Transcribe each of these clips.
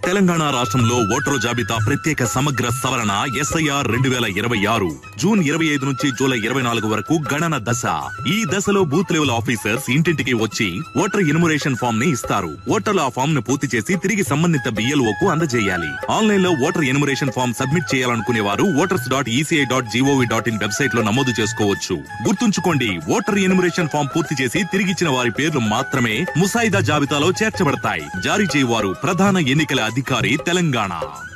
తెలంగాణ రాష్ట్రంలో ఓటరు జాబితా ప్రత్యేక సమగ్ర సవరణ ఎస్ఐఆర్ రెండు వేల ఇరవై ఆరు జూన్ ఇరవై ఐదు నుంచి జూలై ఇరవై నాలుగు వరకు గణన దశ ఈ దశలో బూత్ లెవెల్ ఆఫీసర్స్ ఇంటింటికి వచ్చి ఓటర్ ఇన్మురేషన్ ఫామ్ ని ఇస్తారు ఓటర్లు ఆ ఫామ్ ను పూర్తి చేసి తిరిగి సంబంధిత బిఎల్ఓ కు అందజేయాలి ఆన్లైన్ లో ఓటర్ ఇన్మురేషన్ ఫామ్ సబ్మిట్ చేయాలనుకునే వారు voters dot ECI dot GOV dot in website లో నమోదు చేసుకోవచ్చు గుర్తుంచుకోండి ఓటర్ ఇన్మురేషన్ ఫామ్ పూర్తి చేసి తిరిగిచ్చిన వారి పేర్లు మాత్రమే ముసాయిదా జాబితాలో చేర్చబడతాయి జారీ చేయవారు ప్రధాన ఎన్నికల అధికారి తెలంగాణ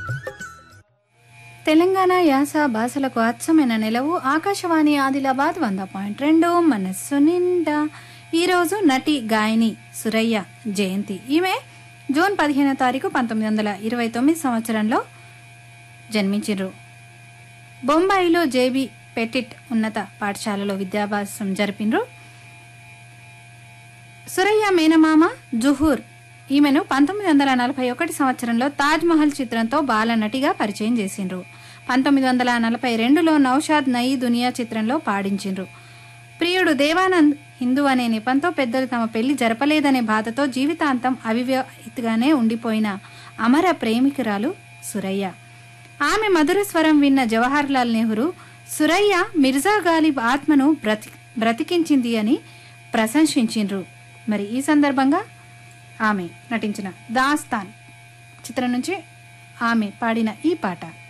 తెలంగాణ యాస భాషలకు అచ్చమైన నిలవు ఆకాశవాణి ఆదిలాబాద్ వంద పాయింట్ రెండు మనస్సు నిండా ఈరోజు నటి గాయని సురయ్య జయంతి ఈమె జూన్ పదిహేనో తారీఖు పంతొమ్మిది వందల ఇరవై తొమ్మిది సంవత్సరంలో జన్మించారు బొంబాయిలో జేబీ పెటిట్ ఉన్నత పాఠశాలలో విద్యాభ్యాసం జరిపినరు సురయ్య మేనమామ జుహూర్ ఈమెను పంతొమ్మిది వందల నలభై ఒకటి సంవత్సరంలో తాజ్ మహల్ చిత్రంతో బాలనటిగా పరిచయం చేసిండ్రు పంతొమ్మిది వందల నలభై రెండులో నౌషాద్ నయీ దునియా చిత్రంలో పాడించిండ్రు ప్రియుడు దేవానంద్ హిందూ అనే నెపంతో పెద్దలు తమ పెళ్లి జరపలేదనే బాధతో జీవితాంతం అవివాహితగానే ఉండిపోయిన అమర ప్రేమికురాలు సురయ్య ఆమె మధుర స్వరం విన్న జవహర్లాల్ నెహ్రూ సురయ్య మిర్జా గాలిబ్ ఆత్మను బ్రతి బ్రతికించింది అని ప్రశంసించిండ్రు మరి ఈ సందర్భంగా ఆమె నటించిన దాస్తాన్ చిత్రం నుంచి ఆమె పాడిన ఈ పాట